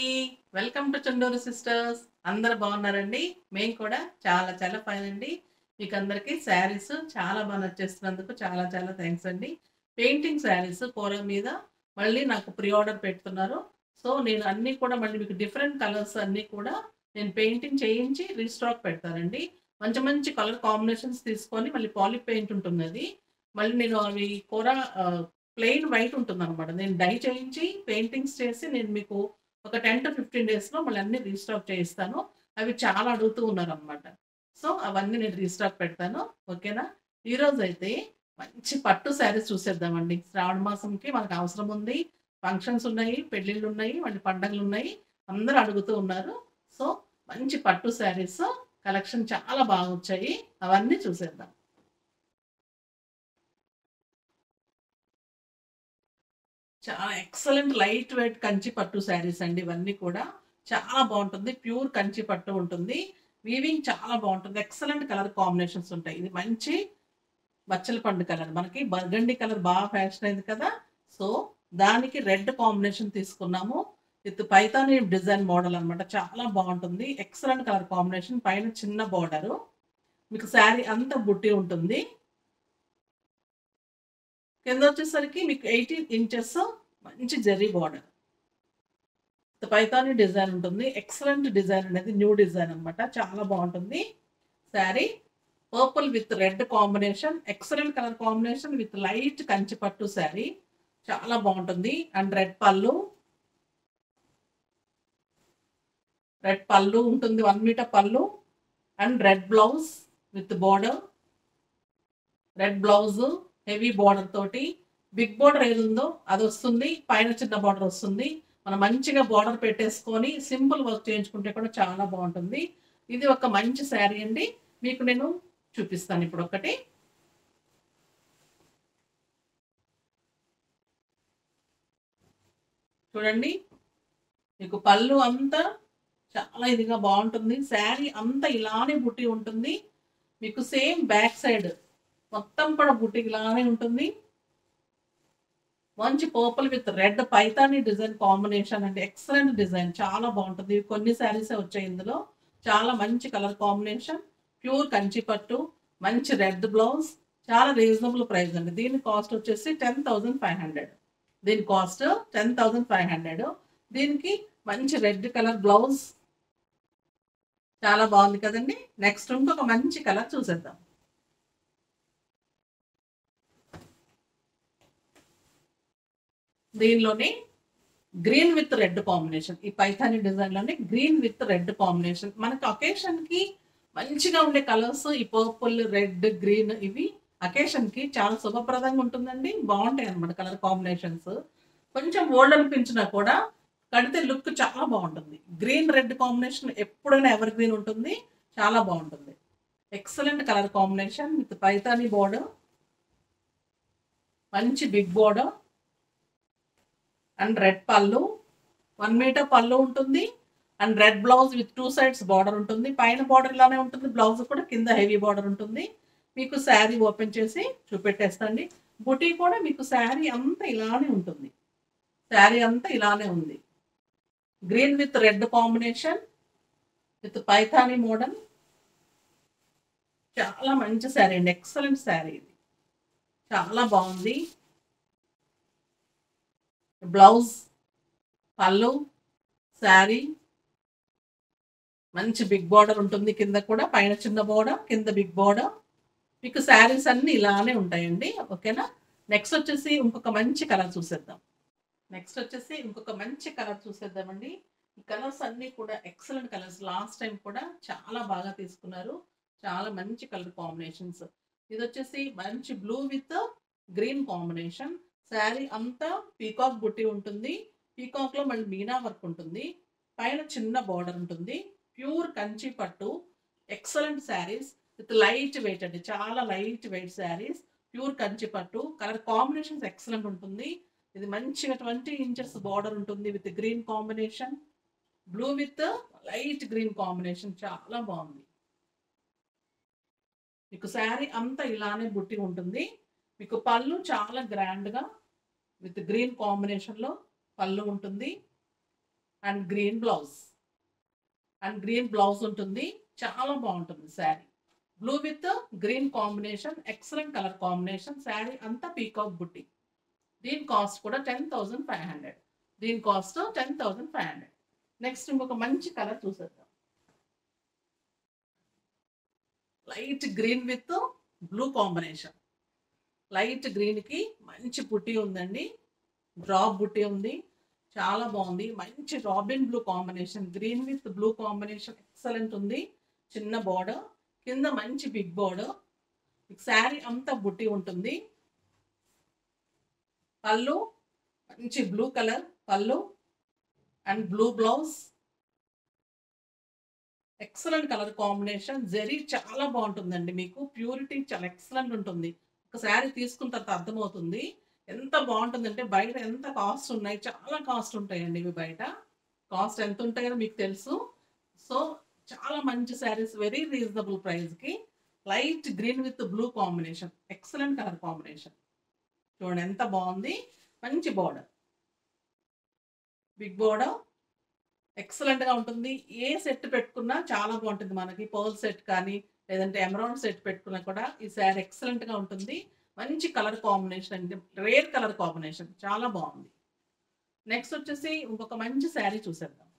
welcome to Chunduru sisters అందరు బాగున్నారండి మేము కూడా చాలా చాలా ఫైన్ అండి మీకు అందరికీ శారీస్ చాలా బాగా నచ్చేస్తున్నందుకు చాలా చాలా థ్యాంక్స్ అండి పెయింటింగ్ శారీస్ కూర మీద మళ్ళీ నాకు ప్రీ ఆర్డర్ పెడుతున్నారు సో నేను అన్నీ కూడా మళ్ళీ మీకు డిఫరెంట్ కలర్స్ అన్నీ కూడా నేను పెయింటింగ్ చేయించి రీస్టాక్ పెడతానండి మంచి మంచి కలర్ కాంబినేషన్స్ తీసుకొని మళ్ళీ పాలిక్ పెయింట్ ఉంటుంది అది మళ్ళీ నేను అవి కూర ప్లెయిన్ వైట్ ఉంటుంది అనమాట నేను డై చేయించి పెయింటింగ్స్ చేసి నేను మీకు ఒక టెన్ టు ఫిఫ్టీన్ డేస్లో మళ్ళీ అన్ని రీస్టాక్ చేయిస్తాను అవి చాలా అడుగుతూ ఉన్నారు అనమాట సో అవన్నీ నేను రీస్టాక్ పెడతాను ఓకేనా ఈరోజు అయితే మంచి పట్టు శారీస్ చూసేద్దామండి శ్రావణ మాసంకి మనకు అవసరం ఉంది ఫంక్షన్స్ ఉన్నాయి పెళ్ళిళ్ళు ఉన్నాయి మళ్ళీ పండగలు ఉన్నాయి అందరూ అడుగుతూ ఉన్నారు సో మంచి పట్టు శారీస్ కలెక్షన్ చాలా బాగా వచ్చాయి అవన్నీ చూసేద్దాం చాలా ఎక్సలెంట్ లైట్ వెయిట్ కంచి పట్టు శారీస్ అండి ఇవన్నీ కూడా చాలా బాగుంటుంది ప్యూర్ కంచి పట్టు ఉంటుంది వీవింగ్ చాలా బాగుంటుంది ఎక్సలెంట్ కలర్ కాంబినేషన్స్ ఉంటాయి ఇది మంచి బచ్చల పండు కలర్ మనకి బర్గండి కలర్ బాగా ఫ్యాషన్ అయింది కదా సో దానికి రెడ్ కాంబినేషన్ తీసుకున్నాము విత్ పైతాని డిజైన్ మోడల్ అనమాట చాలా బాగుంటుంది ఎక్సలెంట్ కలర్ కాంబినేషన్ పైన చిన్న బార్డరు మీకు శారీ అంతా బుట్టి ఉంటుంది కింద వచ్చేసరికి మీకు ఎయిటీన్ ఇంచెస్ మంచి జెర్రీ బార్డర్ పైతాని డిజైన్ ఉంటుంది ఎక్సలెంట్ డిజైన్ అనేది న్యూ డిజైన్ అనమాట చాలా బాగుంటుంది sari purple with red combination excellent colour combination with light Kanchi pattu sari చాలా బాగుంటుంది అండ్ రెడ్ పళ్ళు రెడ్ పళ్ళు ఉంటుంది one metre pallu and red blouse with border red blouse heavy border తోటి బిగ్ బార్డర్ ఏది ఉందో అది వస్తుంది పైన చిన్న బార్డర్ వస్తుంది మనం మంచిగా బార్డర్ పెట్టేసుకొని సింపుల్ వర్క్ చేయించుకుంటే కూడా చాలా బాగుంటుంది ఇది ఒక మంచి శారీ అండి మీకు నేను చూపిస్తాను ఇప్పుడు ఒకటి చూడండి మీకు పళ్ళు అంతా చాలా ఇదిగా బాగుంటుంది శారీ అంతా ఇలానే బుట్టి ఉంటుంది మీకు సేమ్ బ్యాక్ సైడ్ మొత్తం కూడా బుట్టి ఇలానే ఉంటుంది మంచి purple with red Paithani design combination అండి ఎక్సలెంట్ డిజైన్ చాలా బాగుంటుంది కొన్ని శారీసే వచ్చాయి ఇందులో చాలా మంచి colour combination pure Kanchi pattu మంచి రెడ్ బ్లౌజ్ చాలా రీజనబుల్ ప్రైస్ అండి దీని కాస్ట్ వచ్చేసి టెన్ థౌజండ్ ఫైవ్ హండ్రెడ్ దీని cost ten thousand five hundred దీనికి మంచి రెడ్ కలర్ బ్లౌజ్ చాలా బాగుంది కదండి నెక్స్ట్ ఇంకొక మంచి కలర్ చూసేద్దాం దీనిలోనే గ్రీన్ విత్ రెడ్ కాంబినేషన్ ఈ పైథానీ డిజైన్లోనే గ్రీన్ విత్ రెడ్ కాంబినేషన్ మనకి అకేషన్కి మంచిగా ఉండే కలర్స్ ఈ పర్పుల్ రెడ్ గ్రీన్ ఇవి అకేషన్కి చాలా శుభప్రదంగా ఉంటుందండి బాగుంటాయి అనమాట కలర్ కాంబినేషన్స్ కొంచెం ఓల్డ్ అనిపించినా కూడా కడితే లుక్ చాలా బాగుంటుంది గ్రీన్ రెడ్ కాంబినేషన్ ఎప్పుడైనా ఎవర్ గ్రీన్ ఉంటుంది చాలా బాగుంటుంది excellent colour combination with Paithani border మంచి big border and red pallu one metre పళ్ళు ఉంటుంది and red blouse with two sides border ఉంటుంది పైన బార్డర్ ఇలానే ఉంటుంది బ్లౌజ్ కూడా కింద హెవీ బార్డర్ ఉంటుంది మీకు శారీ ఓపెన్ చేసి చూపెట్టేస్తండి బుటీ కూడా మీకు శారీ అంతా ఇలానే ఉంటుంది శారీ అంతా ఇలానే ఉంది green with red combination with Paithani model చాలా మంచి శారీ అండి ఎక్సలెంట్ శారీ ఇది చాలా బాగుంది బ్లౌజ్ పళ్ళు శారీ మంచి బిగ్ బార్డర్ ఉంటుంది కింద కూడా పైన చిన్న బార్డర్ కింద బిగ్ బార్డర్ మీకు శారీస్ అన్నీ ఇలానే ఉంటాయండి ఓకేనా నెక్స్ట్ వచ్చేసి ఇంకొక మంచి కలర్ చూసేద్దాం నెక్స్ట్ వచ్చేసి ఇంకొక మంచి కలర్ చూసేద్దామండి ఈ కలర్స్ అన్నీ కూడా ఎక్సలెంట్ కలర్స్ లాస్ట్ టైం కూడా చాలా బాగా తీసుకున్నారు చాలా మంచి కలర్ కాంబినేషన్స్ ఇది వచ్చేసి మంచి blue with green combination sari అంతా పీకాక్ బుట్టి ఉంటుంది పీకాక్లో మళ్ళీ మీనా వర్క్ ఉంటుంది పైన చిన్న బార్డర్ ఉంటుంది pure Kanchi pattu excellent sarees with light weight అండి చాలా light weight sarees pure Kanchi pattu colour combinations excellent ఉంటుంది ఇది మంచిగా ట్వంటీ ఇంచెస్ బార్డర్ ఉంటుంది with green combination blue with light green combination చాలా బాగుంది మీకు శారీ అంతా ఇలానే బుట్టి ఉంటుంది మీకు పళ్ళు చాలా గ్రాండ్గా విత్ గ్రీన్ కాంబినేషన్లో పళ్ళు ఉంటుంది and green blouse and green blouse ఉంటుంది చాలా బాగుంటుంది sari blue with green combination excellent colour combination sari అంతా పీకాక్ బుట్టి దీని కాస్ట్ కూడా టెన్ థౌజండ్ ఫైవ్ హండ్రెడ్ దీని cost ten thousand five hundred next ఇంకొక మంచి కలర్ చూసేద్దాం light green with blue combination light గ్రీన్కి మంచి బుట్టి ఉందండి డ్రాప్ బుట్టి ఉంది చాలా బాగుంది మంచి robin blue combination green with blue combination excellent ఉంది చిన్న బోర్డర్ కింద మంచి బిగ్ బోర్డర్ శారీ అంతా బుట్టి ఉంటుంది పళ్ళు మంచి blue colour pallu and blue blouse excellent colour combination zari చాలా బాగుంటుందండి మీకు ప్యూరిటీ చాలా ఎక్సలెంట్ ఉంటుంది ఒక శారీ తీసుకున్న తర్వాత అర్థమవుతుంది ఎంత బాగుంటుందంటే బయట ఎంత కాస్ట్ ఉన్నాయి చాలా కాస్ట్ ఉంటాయండి ఇవి బయట కాస్ట్ ఎంత ఉంటాయో మీకు తెలుసు సో చాలా మంచి శారీస్ వెరీ రీజనబుల్ ప్రైస్కి light green with blue combination excellent colour combination చూడండి ఎంత బాగుంది మంచి బోర్డర్ బిగ్ బోర్డర్ ఎక్సలెంట్గా ఉంటుంది ఏ సెట్ పెట్టుకున్నా చాలా బాగుంటుంది మనకి పర్ల్ సెట్ కానీ లేదంటే ఎమరాల్డ్ సెట్ పెట్టుకున్నా కూడా ఈ శారీ ఎక్సలెంట్గా ఉంటుంది మంచి కలర్ కాంబినేషన్ అండి రేర్ కలర్ కాంబినేషన్ చాలా బాగుంది నెక్స్ట్ వచ్చేసి ఇంకొక మంచి శారీ చూసేద్దాం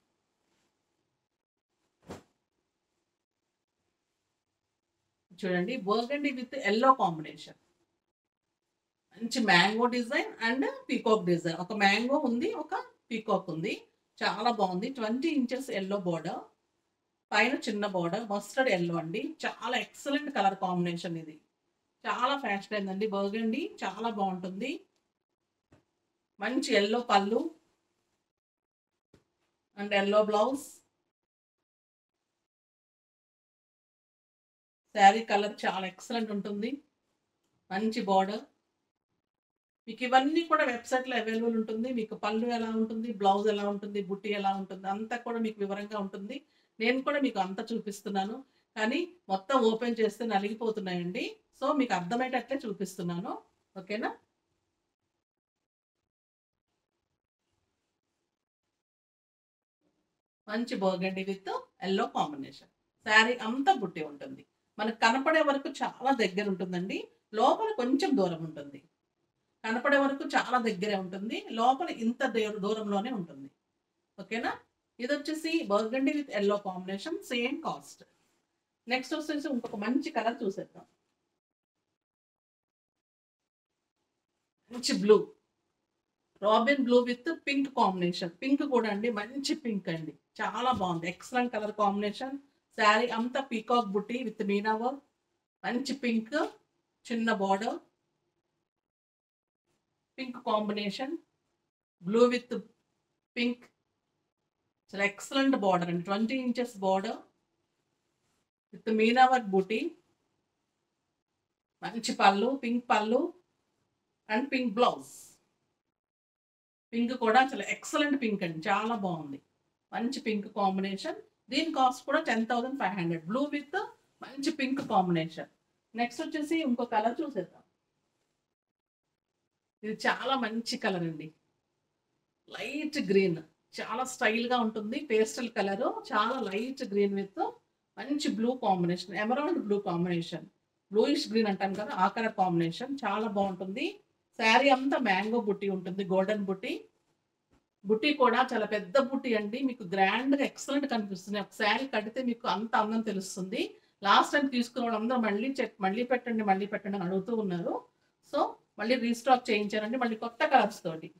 చూడండి బర్గండి విత్ ఎల్లో కాంబినేషన్ మంచి mango design and peacock design ఒక మ్యాంగో ఉంది ఒక పీకాక్ ఉంది చాలా బాగుంది ట్వంటీ ఇంచెస్ ఎల్లో బోర్డర్ పైన చిన్న బోర్డర్ మస్టర్డ్ ఎల్లో అండి చాలా ఎక్సలెంట్ కలర్ కాంబినేషన్ ఇది చాలా ఫ్యాషన్ అయిందండి బర్గండి చాలా బాగుంటుంది మంచి yellow pallu and yellow blouse sari colour చాలా ఎక్సలెంట్ ఉంటుంది మంచి బార్డర్ మీకు ఇవన్నీ కూడా వెబ్సైట్లో అవైలబుల్ ఉంటుంది మీకు పళ్ళు ఎలా ఉంటుంది బ్లౌజ్ ఎలా ఉంటుంది బుట్టి ఎలా ఉంటుంది అంతా కూడా మీకు వివరంగా ఉంటుంది నేను కూడా మీకు అంతా చూపిస్తున్నాను కానీ మొత్తం ఓపెన్ చేస్తే నలిగిపోతున్నాయండి సో మీకు అర్థమయ్యేటట్లే చూపిస్తున్నాను ఓకేనా మంచి burgundy with yellow combination sari అంతా బుట్టి ఉంటుంది మనకు కనపడే వరకు చాలా దగ్గర ఉంటుందండి లోపల కొంచెం దూరం ఉంటుంది కనపడే వరకు చాలా దగ్గరే ఉంటుంది లోపల ఇంత దూర- దూరంలోనే ఉంటుంది ఓకేనా ఇది వచ్చేసి burgundy with yellow combination same cost next వచ్చేసి ఇంకొక మంచి కలర్ చూసేద్దాం మంచి blue robin blue with pink combination pink కూడా అండి మంచి పింక్ అండి చాలా బాగుంది ఎక్సలెంట్ కలర్ కాంబినేషన్ శారీ అంతా peacock butti with meena work మంచి పింక్ చిన్న border pink combination blue with pink చాలా ఎక్సలెంట్ బార్డర్ అండి twenty inches border with meena work butti మంచి పళ్ళు పింక్ పళ్ళు అండ్ పింక్ బ్లౌజ్ పింక్ కూడా చాలా ఎక్సలెంట్ పింక్ అండి చాలా బాగుంది మంచి పింక్ కాంబినేషన్ దీని కాస్ట్ కూడా ten thousand five hundred blue with మంచి పింక్ కాంబినేషన్ నెక్స్ట్ వచ్చేసి ఇంకో కలర్ చూసేద్దాం ఇది చాలా మంచి కలర్ అండి లైట్ గ్రీన్ చాలా స్టైల్గా ఉంటుంది పేస్టల్ కలర్ చాలా లైట్ గ్రీన్ విత్ మంచి blue combination emerald blue combination bluish green అంటాం కదా ఆ కలర్ కాంబినేషన్ చాలా బాగుంటుంది శారీ అంతా మ్యాంగో బుట్టి ఉంటుంది గోల్డెన్ బుట్టి బుట్టి కూడా చాలా పెద్ద బుట్టి అండి మీకు గ్రాండ్గా ఎక్సలెంట్ కనిపిస్తుంది ఒక శారీ కడితే మీకు అంత అందం తెలుస్తుంది లాస్ట్ టైం తీసుకున్న వాళ్ళందరూ మళ్ళీ చెక్ మళ్ళీ పెట్టండి మళ్ళీ పెట్టండి అని అడుగుతూ ఉన్నారు సో మళ్ళీ రీస్టాక్ చేయించారండి మళ్ళీ కొత్త కలర్స్ తోటి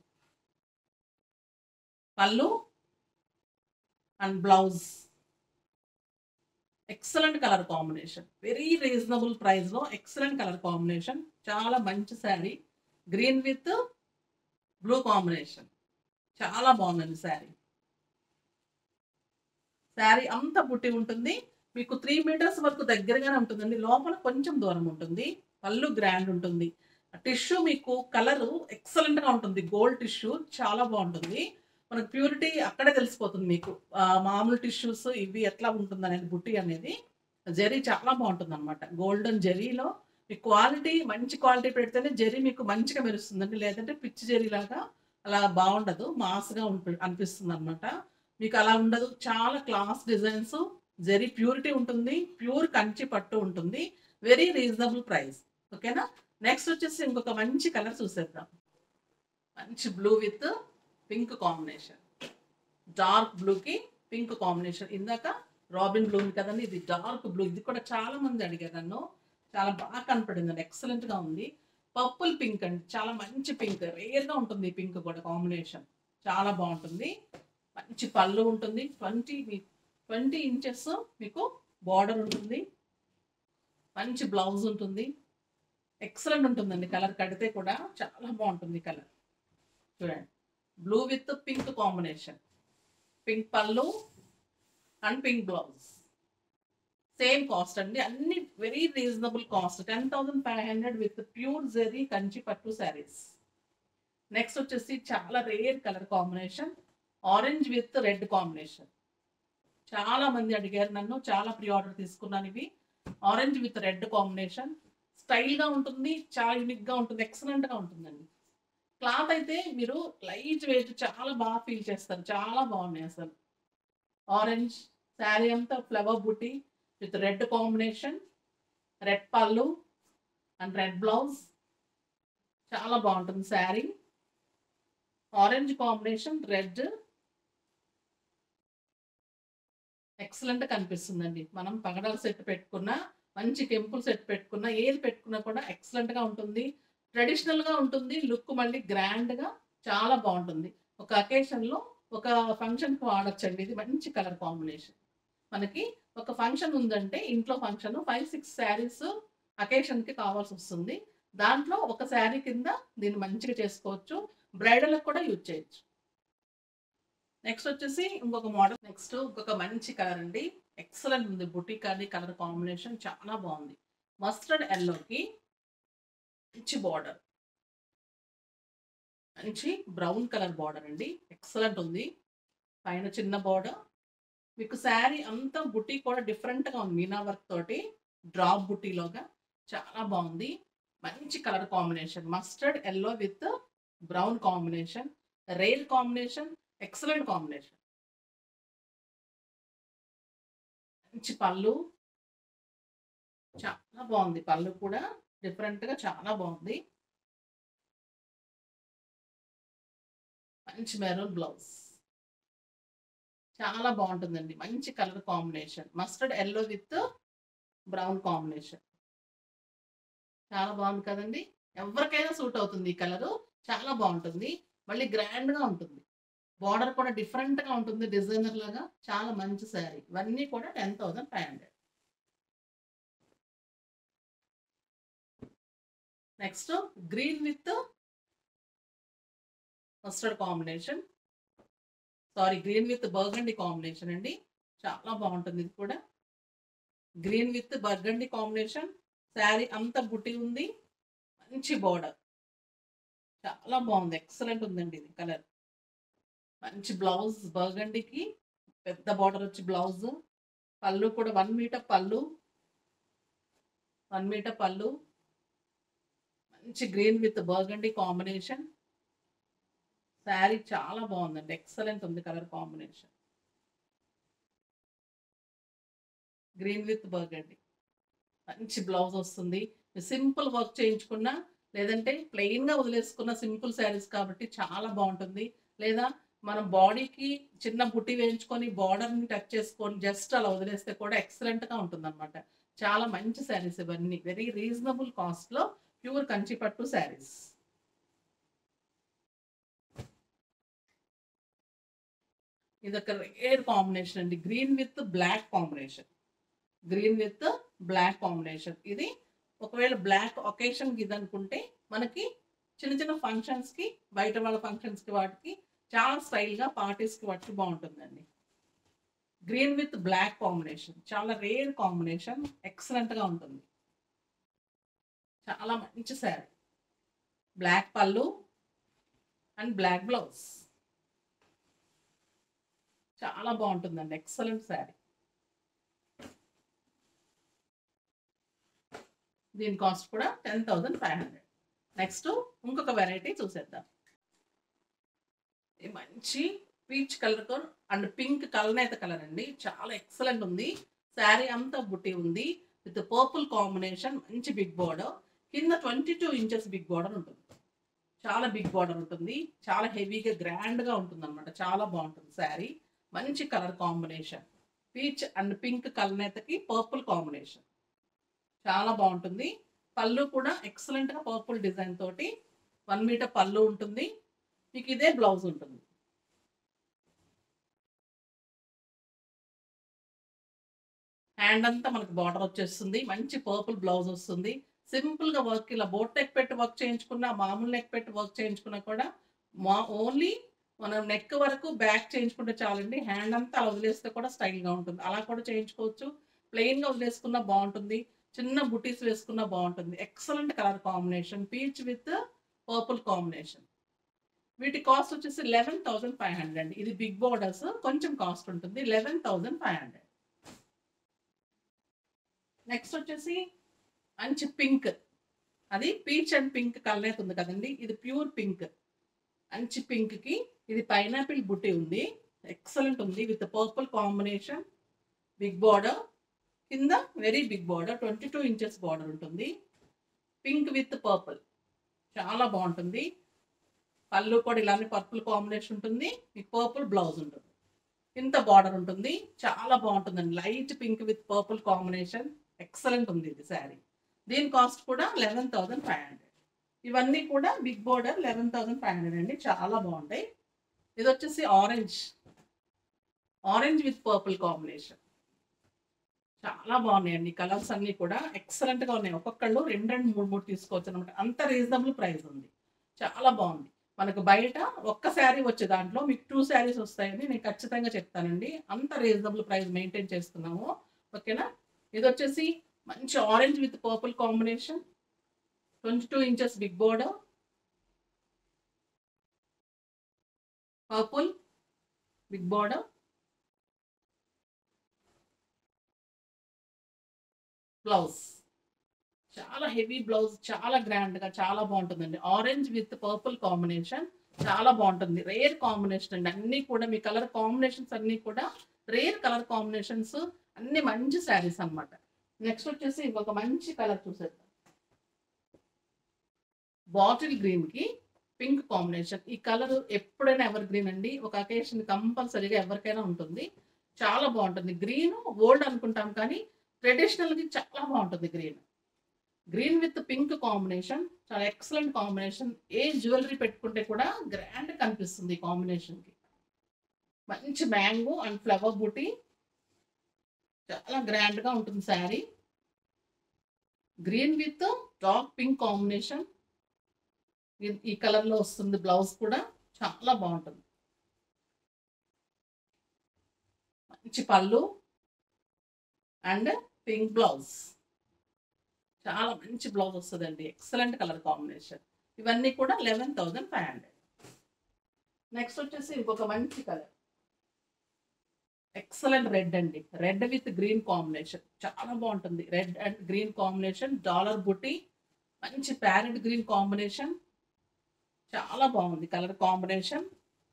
pallu and blouse excellent colour combination very reasonable ప్రైస్లో ఎక్సలెంట్ కలర్ కాంబినేషన్ చాలా మంచి sari green with blue combination చాలా బాగుందండి శారీ శారీ అంత పుట్టి ఉంటుంది మీకు త్రీ మీటర్స్ వరకు దగ్గరగానే ఉంటుందండి లోపల కొంచెం దూరం ఉంటుంది పళ్ళు గ్రాండ్ ఉంటుంది టిష్యూ మీకు కలరు ఎక్సలెంట్గా ఉంటుంది గోల్డ్ టిష్యూ చాలా బాగుంటుంది మనకు ప్యూరిటీ అక్కడే తెలిసిపోతుంది మీకు ఆ, మామూలు టిష్యూస్ ఇవి ఎట్లా ఉంటుంది అనేది బుట్టి అనేది జరీ చాలా బాగుంటుంది అనమాట గోల్డెన్ జరీలో మీ క్వాలిటీ మంచి క్వాలిటీ పెడితేనే జరీ మీకు మంచిగా మెరుస్తుందండి లేదంటే పిచ్చి జరీ లాగా అలా బాగుండదు మాస్గా ఉంటు అనిపిస్తుంది అనమాట మీకు అలా ఉండదు చాలా క్లాస్ డిజైన్స్ వెరీ ప్యూరిటీ ఉంటుంది ప్యూర్ కంచి పట్టు ఉంటుంది వెరీ రీజనబుల్ ప్రైస్ ఓకేనా నెక్స్ట్ వచ్చేసి ఇంకొక మంచి కలర్ చూసేద్దాం మంచి blue with pink combination dark బ్లూకి పింక్ కాంబినేషన్ ఇందాక రాబిన్ బ్లూ ఉంది కదండి ఇది డార్క్ బ్లూ ఇది కూడా చాలా మంది అడిగారు నన్ను చాలా బాగా కనపడింది అండి ఎక్సలెంట్ గా ఉంది పర్పుల్ పింక్ అండి చాలా మంచి పింక్ రేర్ గా ఉంటుంది ఈ పింక్ కూడా కాంబినేషన్ చాలా బాగుంటుంది మంచి పళ్ళు ఉంటుంది ట్వంటీ ట్వంటీ ఇంచెస్ మీకు బార్డర్ ఉంటుంది మంచి బ్లౌజ్ ఉంటుంది ఎక్సలెంట్ ఉంటుందండి కలర్ కడితే కూడా చాలా బాగుంటుంది కలర్ చూడండి blue with pink combination pink పళ్ళు and pink blouse same cost అండి అన్ని very reasonable cost ten thousand five hundred with pure జెరీ కంచి పట్టు శారీస్ నెక్స్ట్ వచ్చేసి చాలా rare colour combination orange with red combination చాలా మంది అడిగారు నన్ను చాలా ప్రీ ఆర్డర్ తీసుకున్నాను ఇవి ఆరెంజ్ విత్ రెడ్ కాంబినేషన్ స్టైల్గా ఉంటుంది చాలా యూనిక్గా ఉంటుంది ఎక్సలెంట్గా ఉంటుందండి క్లాత్ అయితే మీరు లైట్ వెయిట్ చాలా బాగా ఫీల్ చేస్తారు చాలా బాగున్నాయి అసలు ఆరెంజ్ శారీ అంతా ఫ్లవర్ బుట్టి విత్ రెడ్ కాంబినేషన్ రెడ్ పళ్ళు అండ్ రెడ్ బ్లౌజ్ చాలా బాగుంటుంది sari orange combination red excellent కనిపిస్తుందండి మనం పగడాల సెట్ పెట్టుకున్నా మంచి కెంపుల్ సెట్ పెట్టుకున్నా ఏది పెట్టుకున్నా కూడా ఎక్సలెంట్ గా ఉంటుంది ట్రెడిషనల్ గా ఉంటుంది లుక్ మళ్ళీ గ్రాండ్ గా చాలా బాగుంటుంది ఒక అకేషన్ లో ఒక ఫంక్షన్ కి వాడొచ్చండి ఇది మంచి కలర్ కాంబినేషన్ మనకి ఒక ఫంక్షన్ ఉందంటే ఇంట్లో function five six saris occasion కి కావాల్సి వస్తుంది దాంట్లో ఒక శారీ కింద దీన్ని మంచిగా చేసుకోవచ్చు బ్రైడల్ కూడా యూజ్ చేయొచ్చు నెక్స్ట్ వచ్చేసి ఇంకొక మోడల్ నెక్స్ట్ ఇంకొక మంచి కలర్ అండి ఎక్సలెంట్ ఉంది బుటిక్ అని కలర్ కాంబినేషన్ చాలా బాగుంది మస్టర్డ్ ఎల్లోకి మంచి బార్డర్ మంచి బ్రౌన్ కలర్ బార్డర్ అండి ఎక్సలెంట్ ఉంది పైన చిన్న బార్డర్ మీకు శారీ అంతా బుట్టి కూడా డిఫరెంట్గా ఉంది మీనా వర్క్ తోటి డ్రాప్ బుట్టీలోగా చాలా బాగుంది మంచి colour combination mustard yellow with brown combination rare combination excellent combination మంచి పళ్ళు చాలా బాగుంది పళ్ళు కూడా డిఫరెంట్ గా చాలా బాగుంది మంచి మెరూన్ బ్లౌజ్ చాలా బాగుంటుందండి మంచి colour combination mustard yellow with brown combination చాలా బాగుంది కదండి ఎవరికైనా సూట్ అవుతుంది ఈ కలరు చాలా బాగుంటుంది మళ్ళీ గ్రాండ్ గా ఉంటుంది బార్డర్ కూడా డిఫరెంట్ గా ఉంటుంది డిజైనర్ లాగా చాలా మంచి శారీ ఇవన్నీ కూడా ten thousand five hundred next green with mustard combination sorry green with burgundy combination అండి చాలా బాగుంటుంది ఇది కూడా green with burgundy combination sari అంత బుట్టి ఉంది మంచి బార్డర్ చాలా బాగుంది ఎక్సలెంట్ ఉందండి ఇది కలర్ మంచి బ్లౌజ్ బర్గండికి పెద్ద బార్డర్ వచ్చి బ్లౌజ్ పళ్ళు కూడా వన్ మీటర్ పళ్ళు వన్ మీటర్ పళ్ళు మంచి green with burgundy combination sari చాలా బాగుందండి ఎక్సలెంట్ ఉంది colour combination green with burgundy మంచి బ్లౌజ్ వస్తుంది సింపుల్ వర్క్ చేయించుకున్నా లేదంటే ప్లెయిన్ గా వదిలేసుకున్న సింపుల్ శారీస్ కాబట్టి చాలా బాగుంటుంది లేదా మనం బాడీకి చిన్న బుట్టి వేయించుకొని border ని టచ్ చేసుకొని జస్ట్ అలా వదిలేస్తే కూడా ఎక్సలెంట్ గా ఉంటుంది అనమాట చాలా మంచి శారీస్ ఇవన్నీ వెరీ రీజనబుల్ కాస్ట్ లో ప్యూర్ కంచిపట్టు శారీస్ ఇది ఒక రేర్ కాంబినేషన్ అండి green with black combination green with black combination ఇది ఒకవేళ బ్లాక్ ఒకేషన్ ఇది అనుకుంటే మనకి చిన్న చిన్న ఫంక్షన్స్ కి బయట వాళ్ళ ఫంక్షన్స్ కి వాటికి చాలా స్టైల్ గా పార్టీస్ కి వాటికి బాగుంటుందండి గ్రీన్ విత్ బ్లాక్ కాంబినేషన్ చాలా రేర్ కాంబినేషన్ ఎక్సలెంట్ గా ఉంటుంది చాలా మంచి శారీ బ్లాక్ పళ్ళు అండ్ బ్లాక్ బ్లౌజ్ చాలా బాగుంటుందండి ఎక్సలెంట్ శారీ దీని కాస్ట్ కూడా ten thousand five hundred next ఇంకొక వెరైటీ చూసేద్దాం ఈ మంచి పీచ్ కలర్తో అండ్ పింక్ కలనేత కలర్ అండి చాలా ఎక్సలెంట్ ఉంది శారీ అంతా బుట్టి ఉంది విత్ పర్పుల్ కాంబినేషన్ మంచి బిగ్ బోర్డర్ కింద twenty two inches big border ఉంటుంది చాలా బిగ్ బార్డర్ ఉంటుంది చాలా హెవీగా గ్రాండ్గా ఉంటుంది అనమాట చాలా బాగుంటుంది శారీ మంచి colour combination peach and pink కలనేతకి పర్పుల్ కాంబినేషన్ చాలా బాగుంటుంది పళ్ళు కూడా ఎక్సలెంట్గా పర్పుల్ డిజైన్ తోటి వన్ మీటర్ పళ్ళు ఉంటుంది మీకు ఇదే బ్లౌజ్ ఉంటుంది హ్యాండ్ అంతా మనకు బార్డర్ వచ్చేస్తుంది మంచి పర్పుల్ బ్లౌజ్ వస్తుంది సింపుల్ గా వర్క్ ఇలా బోట్ నెక్ పెట్టి వర్క్ చేయించుకున్నా మామూలు నెక్ పెట్టి వర్క్ చేయించుకున్నా కూడా మా ఓన్లీ మనం నెక్ వరకు బ్యాక్ చేయించుకుంటే చాలండి హ్యాండ్ అంతా అలా వదిలేస్తే కూడా స్టైల్ గా ఉంటుంది అలా కూడా చేయించుకోవచ్చు ప్లెయిన్ గా వదిలేసుకున్నా బాగుంటుంది చిన్న బుటీస్ వేసుకున్నా బాగుంటుంది excellent colour combination peach with purple combination వీటి కాస్ట్ వచ్చేసి లెవెన్ థౌసండ్ ఫైవ్ హండ్రెడ్ అండి ఇది బిగ్ బోర్డర్స్ కొంచెం కాస్ట్ ఉంటుంది eleven thousand five hundred next వచ్చేసి మంచి పింక్ అది పీచ్ అండ్ పింక్ కలర్ ఉంది కదండి ఇది ప్యూర్ పింక్ మంచి పింక్ కి ఇది పైనాపిల్ బుట్టి ఉంది ఎక్సలెంట్ ఉంది with purple combination big border కింద very big border twenty two inches border ఉంటుంది పింక్ విత్ పర్పుల్ చాలా బాగుంటుంది పళ్ళు కూడా ఇలానే పర్పుల్ కాంబినేషన్ ఉంటుంది మీకు పర్పుల్ బ్లౌజ్ ఉంటుంది ఇంత బార్డర్ ఉంటుంది చాలా బాగుంటుందండి light pink with purple combination excellent ఉంది ఇది శారీ దీని కాస్ట్ కూడా లెవెన్ థౌసండ్ ఫైవ్ హండ్రెడ్ ఇవన్నీ కూడా big border eleven thousand five hundred అండి చాలా బాగుంటాయి ఇది వచ్చేసి orange orange with purple combination చాలా బాగున్నాయండి కలర్స్ అన్నీ కూడా ఎక్సలెంట్ గా ఉన్నాయి ఒక్కొక్కళ్ళు రెండు రెండు మూడు మూడు తీసుకోవచ్చు అనమాట అంత రీజనబుల్ ప్రైస్ ఉంది చాలా బాగుంది మనకు బయట ఒక్క శారీ వచ్చే దాంట్లో మీకు టూ శారీస్ వస్తాయని నేను ఖచ్చితంగా చెప్తానండి అంత రీజనబుల్ ప్రైస్ మెయింటైన్ చేస్తున్నాము ఓకేనా ఇది వచ్చేసి మంచి orange with purple combination twenty two inches big border purple big border blouse చాలా హెవీ బ్లౌజ్ చాలా గ్రాండ్ గా చాలా బాగుంటుందండి ఆరెంజ్ విత్ పర్పుల్ కాంబినేషన్ చాలా బాగుంటుంది రేర్ కాంబినేషన్ అండి అన్ని కూడా మీ కలర్ కాంబినేషన్స్ అన్ని కూడా రేర్ కలర్ కాంబినేషన్స్ అన్ని మంచి శారీస్ అన్నమాట నెక్స్ట్ వచ్చేసి ఇంకొక మంచి కలర్ చూసేద్దాం బాటిల్ గ్రీన్ కి పింక్ కాంబినేషన్ ఈ కలర్ ఎప్పుడైనా ఎవర్ గ్రీన్ అండి ఒక అకేషన్ కంపల్సరీగా ఎవరికైనా ఉంటుంది చాలా బాగుంటుంది గ్రీన్ ఓల్డ్ అనుకుంటాం కానీ ట్రెడిషనల్ కి చాలా బాగుంటుంది green green with pink combination చాలా ఎక్సలెంట్ కాంబినేషన్ ఏ జ్యువెలరీ పెట్టుకుంటే కూడా గ్రాండ్ కనిపిస్తుంది ఈ కాంబినేషన్ కి మంచి మ్యాంగో అండ్ ఫ్లవర్ బూటీ చాలా గ్రాండ్ గా ఉంటుంది sari green with dark pink combination ఈ కలర్ లో వస్తుంది బ్లౌజ్ కూడా చాలా బాగుంటుంది మంచి పళ్ళు అండ్ పింక్ బ్లౌజ్ చాలా మంచి బ్లౌజ్ వస్తుందండి ఎక్సలెంట్ కలర్ కాంబినేషన్ ఇవన్నీ కూడా eleven thousand five hundred next వచ్చేసి ఇంకొక మంచి కలర్ ఎక్సలెంట్ రెడ్ అండి రెడ్ విత్ గ్రీన్ కాంబినేషన్ చాలా బాగుంటుంది red and green combination dollar బుట్టి మంచి ప్యారెట్ గ్రీన్ కాంబినేషన్ చాలా బాగుంది కలర్ కాంబినేషన్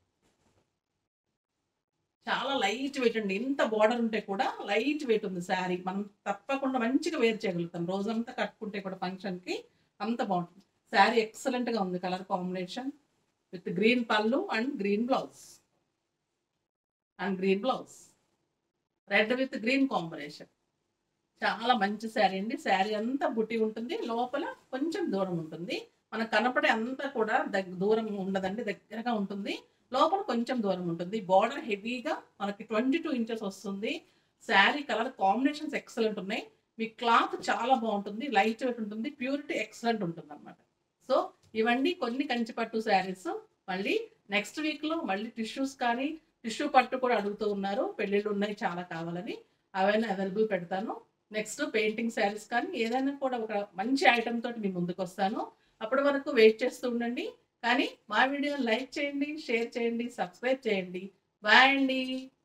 చాలా లైట్ వెయిట్ అండి ఇంత బార్డర్ ఉంటే కూడా లైట్ వెయిట్ ఉంది శారీ మనం తప్పకుండా మంచిగా వేర్ చేయగలుగుతాం రోజంతా కట్టుకుంటే కూడా ఫంక్షన్ కి అంత బాగుంటుంది శారీ ఎక్సలెంట్ గా ఉంది కలర్ కాంబినేషన్ విత్ గ్రీన్ పళ్ళు and green blouse and green blouse red with green combination చాలా మంచి శారీ అండి శారీ అంతా బుట్టి ఉంటుంది లోపల కొంచెం దూరం ఉంటుంది మనకు కనపడే అంతా కూడా దగ్గ దూరం ఉండదండి దగ్గరగా ఉంటుంది లోపల కొంచెం దూరం ఉంటుంది బార్డర్ హెవీగా మనకి ట్వంటీ టూ ఇంచెస్ వస్తుంది శారీ కలర్ కాంబినేషన్స్ ఎక్సలెంట్ ఉన్నాయి మీ క్లాత్ చాలా బాగుంటుంది లైట్ వెయిట్ ఉంటుంది ప్యూరిటీ ఎక్సలెంట్ ఉంటుంది అనమాట సో ఇవన్నీ కొన్ని కంచిపట్టు శారీస్ మళ్ళీ నెక్స్ట్ వీక్లో మళ్ళీ టిష్యూస్ కానీ టిష్యూ పట్టు కూడా అడుగుతూ ఉన్నారు పెళ్ళిళ్ళు ఉన్నాయి చాలా కావాలని అవన్నీ అవైలబుల్ పెడతాను నెక్స్ట్ పెయింటింగ్ శారీస్ కానీ ఏదైనా కూడా ఒక మంచి ఐటమ్ తోటి మీ ముందుకు వస్తాను అప్పటి వరకు వెయిట్ చేస్తూ ఉండండి కానీ మా వీడియో లైక్ చేయండి షేర్ చేయండి సబ్స్క్రైబ్ చేయండి బాయ్ అండి